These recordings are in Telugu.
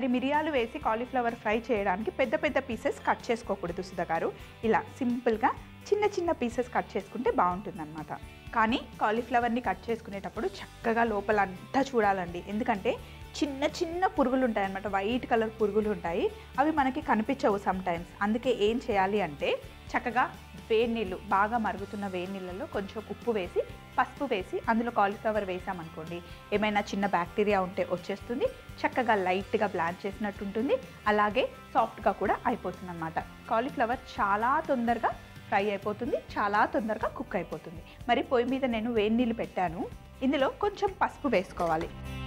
మరి మిరియాలు వేసి కాలీఫ్లవర్ ఫ్రై చేయడానికి పెద్ద పెద్ద పీసెస్ కట్ చేసుకోకూడదు సుధా గారు ఇలా సింపుల్గా చిన్న చిన్న పీసెస్ కట్ చేసుకుంటే బాగుంటుందన్నమాట కానీ కాలీఫ్లవర్ని కట్ చేసుకునేటప్పుడు చక్కగా లోపల అంతా చూడాలండి ఎందుకంటే చిన్న చిన్న పురుగులు ఉంటాయి అన్నమాట వైట్ కలర్ పురుగులు ఉంటాయి అవి మనకి కనిపించవు సమ్ టైమ్స్ అందుకే ఏం చేయాలి అంటే చక్కగా వేడి నీళ్ళు బాగా మరుగుతున్న వేడి నీళ్ళలో కొంచెం ఉప్పు వేసి పసుపు వేసి అందులో కాలీఫ్లవర్ వేసామనుకోండి ఏమైనా చిన్న బ్యాక్టీరియా ఉంటే వచ్చేస్తుంది చక్కగా లైట్గా బ్లాంచ్ చేసినట్టు ఉంటుంది అలాగే సాఫ్ట్గా కూడా అయిపోతుంది అనమాట కాలీఫ్లవర్ చాలా తొందరగా ఫ్రై అయిపోతుంది చాలా తొందరగా కుక్ అయిపోతుంది మరి పొయ్యి మీద నేను వేడి నీళ్ళు పెట్టాను ఇందులో కొంచెం పసుపు వేసుకోవాలి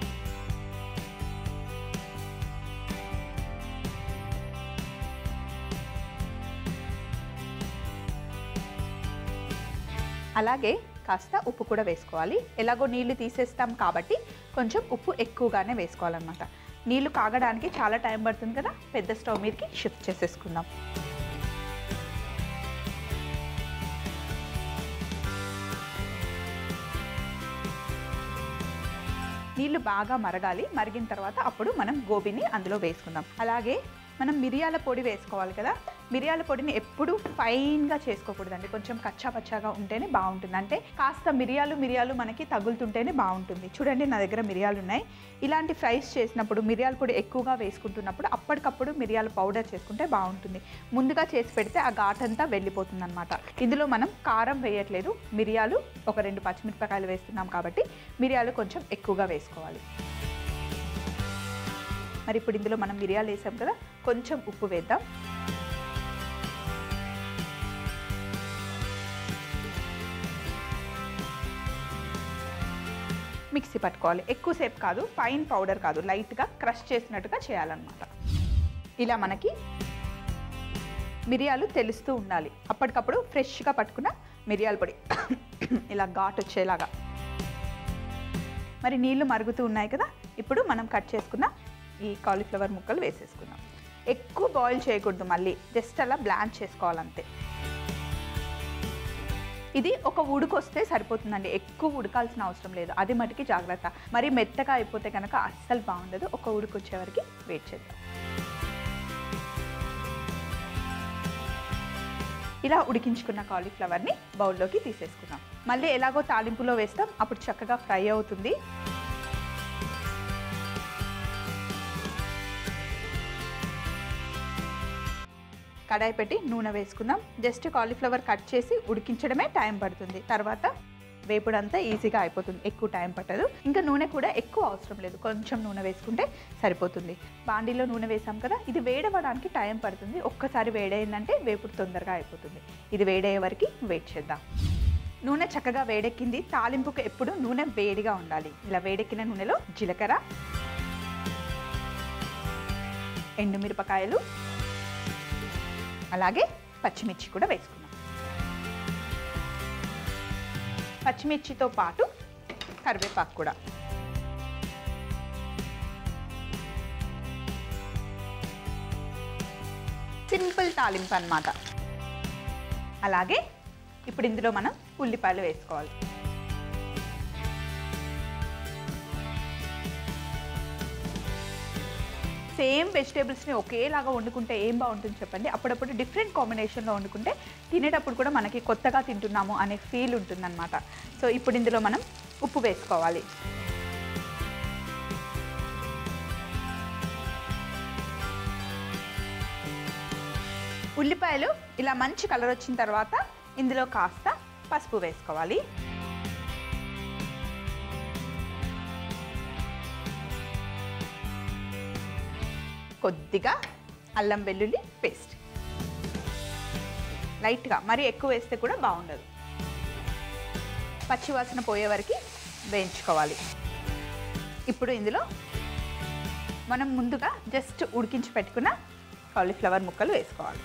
అలాగే కాస్త ఉప్పు కూడా వేసుకోవాలి ఎలాగో నీళ్లు తీసేస్తాం కాబట్టి కొంచెం ఉప్పు ఎక్కువగానే వేసుకోవాలన్నమాట నీళ్లు కాగడానికి చాలా టైం పడుతుంది కదా పెద్ద స్టవ్ మీదకి షిఫ్ట్ చేసేసుకుందాం నీళ్లు బాగా మరగాలి మరిగిన తర్వాత అప్పుడు మనం గోబీని అందులో వేసుకుందాం అలాగే మనం మిరియాల పొడి వేసుకోవాలి కదా మిరియాల పొడిని ఎప్పుడు ఫైన్గా చేసుకోకూడదండి కొంచెం కచ్చా పచ్చాగా ఉంటేనే బాగుంటుంది అంటే కాస్త మిరియాలు మిరియాలు మనకి తగులుతుంటేనే బాగుంటుంది చూడండి నా దగ్గర మిరియాలు ఉన్నాయి ఇలాంటి ఫ్రైస్ చేసినప్పుడు మిరియాల పొడి ఎక్కువగా వేసుకుంటున్నప్పుడు అప్పటికప్పుడు మిరియాల పౌడర్ చేసుకుంటే బాగుంటుంది ముందుగా చేసి పెడితే ఆ ఘాటంతా వెళ్ళిపోతుంది అనమాట ఇందులో మనం కారం వేయట్లేదు మిరియాలు ఒక రెండు పచ్చిమిరపకాయలు వేస్తున్నాం కాబట్టి మిరియాలు కొంచెం ఎక్కువగా వేసుకోవాలి మరి ఇప్పుడు ఇందులో మనం మిరియాలు వేసాం కదా కొంచెం ఉప్పు వేద్దాం మిక్సీ పట్టుకోవాలి ఎక్కువసేపు కాదు ఫైన్ పౌడర్ కాదు లైట్గా క్రష్ చేసినట్టుగా చేయాలన్నమాట ఇలా మనకి మిరియాలు తెలుస్తూ ఉండాలి అప్పటికప్పుడు ఫ్రెష్గా పట్టుకున్న మిరియాల పొడి ఇలా ఘాట్ వచ్చేలాగా మరి నీళ్లు మరుగుతూ ఉన్నాయి కదా ఇప్పుడు మనం కట్ చేసుకున్న ఈ కాలీఫ్లవర్ ముక్కలు వేసేసుకుందాం ఎక్కువ బాయిల్ చేయకూడదు మళ్ళీ జస్ట్ అలా బ్లాంచ్ చేసుకోవాలంతే ఇది ఒక ఉడుకు వస్తే సరిపోతుందండి ఎక్కువ ఉడకాల్సిన అవసరం లేదు అది మటుకి జాగ్రత్త మరి మెత్తగా అయిపోతే కనుక అస్సలు బాగుండదు ఒక ఉడుకు వచ్చే వరకు వెయిట్ చేద్దాం ఇలా ఉడికించుకున్న కాలీఫ్లవర్ని బౌల్లోకి తీసేసుకుందాం మళ్ళీ ఎలాగో తాలింపులో వేస్తాం అప్పుడు చక్కగా ఫ్రై అవుతుంది కడాయి పెట్టి నూనె వేసుకుందాం జస్ట్ కాలీఫ్లవర్ కట్ చేసి ఉడికించడమే టైం పడుతుంది తర్వాత వేపుడంతా ఈజీగా అయిపోతుంది ఎక్కువ టైం పట్టదు ఇంకా నూనె కూడా ఎక్కువ అవసరం లేదు కొంచెం నూనె వేసుకుంటే సరిపోతుంది బాండీలో నూనె వేసాం కదా ఇది వేడవడానికి టైం పడుతుంది ఒక్కసారి వేడైందంటే వేపుడు తొందరగా అయిపోతుంది ఇది వేడయ్యే వరకు వెయిట్ చేద్దాం నూనె చక్కగా వేడెక్కింది తాలింపుకు ఎప్పుడు నూనె వేడిగా ఉండాలి ఇలా వేడెక్కిన నూనెలో జీలకర్ర ఎండుమిరపకాయలు అలాగే పచ్చిమిర్చి కూడా వేసుకున్నాం పచ్చిమిర్చితో పాటు కరివేపాకు కూడా సింపుల్ తాలింపు అన్నమాట అలాగే ఇప్పుడు ఇందులో మనం ఉల్లిపాయలు వేసుకోవాలి సేమ్ వెజిటేబుల్స్ని ఒకేలాగా వండుకుంటే ఏం బాగుంటుంది చెప్పండి అప్పుడప్పుడు డిఫరెంట్ కాంబినేషన్లో వండుకుంటే తినేటప్పుడు కూడా మనకి కొత్తగా తింటున్నాము అనే ఫీల్ ఉంటుందన్నమాట సో ఇప్పుడు ఇందులో మనం ఉప్పు వేసుకోవాలి ఉల్లిపాయలు ఇలా మంచి కలర్ వచ్చిన తర్వాత ఇందులో కాస్త పసుపు వేసుకోవాలి కొద్దిగా అల్లం వెల్లుల్లి పేస్ట్ లైట్గా మరి ఎక్కువ వేస్తే కూడా బాగుండదు పచ్చివాసన పోయే వరకు వేయించుకోవాలి ఇప్పుడు ఇందులో మనం ముందుగా జస్ట్ ఉడికించి పెట్టుకున్న కాలీఫ్లవర్ ముక్కలు వేసుకోవాలి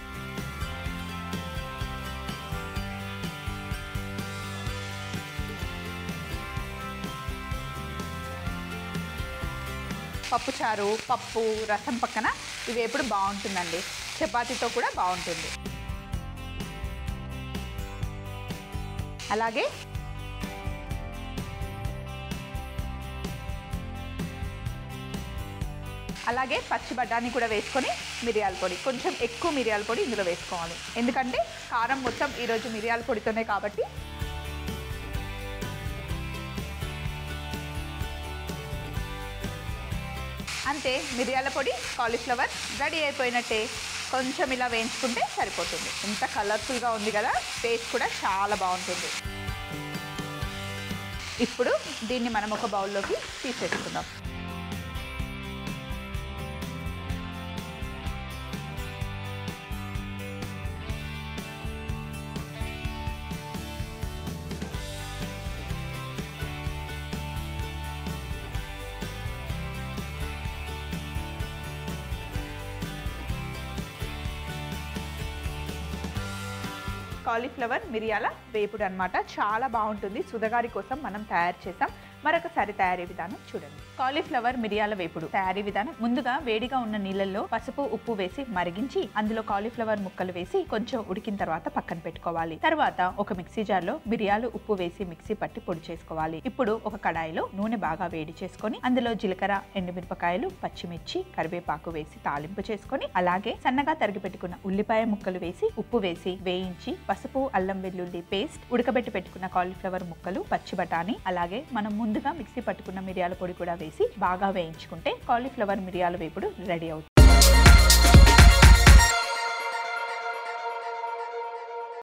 పప్పు చారు పప్పు రసం పక్కన ఇవి ఎప్పుడు బాగుంటుందండి చపాతీతో కూడా బాగుంటుంది అలాగే అలాగే పచ్చి బఠానీ కూడా వేసుకొని మిరియాల పొడి కొంచెం ఎక్కువ మిరియాల పొడి ఇందులో వేసుకోవాలి ఎందుకంటే కారం మొత్తం ఈరోజు మిరియాల పొడితోనే కాబట్టి అంతే మిరియాల పొడి కాలీఫ్లవర్ రెడీ అయిపోయినట్టే కొంచెం ఇలా వేయించుకుంటే సరిపోతుంది ఎంత కలర్ఫుల్గా ఉంది కదా టేస్ట్ కూడా చాలా బాగుంటుంది ఇప్పుడు దీన్ని మనం ఒక బౌల్లోకి తీసేసుకుందాం కాలీఫ్లవర్ మిరియాల వేపుడు అన్నమాట చాలా బాగుంటుంది సుధగారి కోసం మనం తయారు చేసాం మరొకసారి తయారీ విధానం చూడండి కాలీఫ్లవర్ మిరియాల వేపుడు తయారీ విధానం ముందుగా వేడిగా ఉన్న నీళ్ళల్లో పసుపు ఉప్పు వేసి మరిగించి అందులో కాలీఫ్లవర్ ముక్కలు వేసి కొంచెం ఉడికిన తర్వాత పక్కన పెట్టుకోవాలి తర్వాత ఒక మిక్సీ జార్లో మిరియాలు ఉప్పు వేసి మిక్సీ పట్టి పొడి చేసుకోవాలి ఇప్పుడు ఒక కడాయిలో నూనె బాగా వేడి చేసుకొని అందులో జీలకర్ర ఎండుమిరపకాయలు పచ్చిమిర్చి కరివేపాకు వేసి తాలింపు చేసుకొని అలాగే సన్నగా తరిగి పెట్టుకున్న ఉల్లిపాయ ముక్కలు వేసి ఉప్పు వేసి వేయించి పసుపు అల్లం వెల్లుల్లి పేస్ట్ ఉడకబెట్టి పెట్టుకున్న కాలీఫ్లవర్ ముక్కలు పచ్చి బఠానీ అలాగే మనం ముందుగా మిక్సీ పట్టుకున్న మిరియాల పొడి కూడా వేసి బాగా వేయించుకుంటే కాలీఫ్లవర్ మిరియాల వేపుడు రెడీ అవుతుంది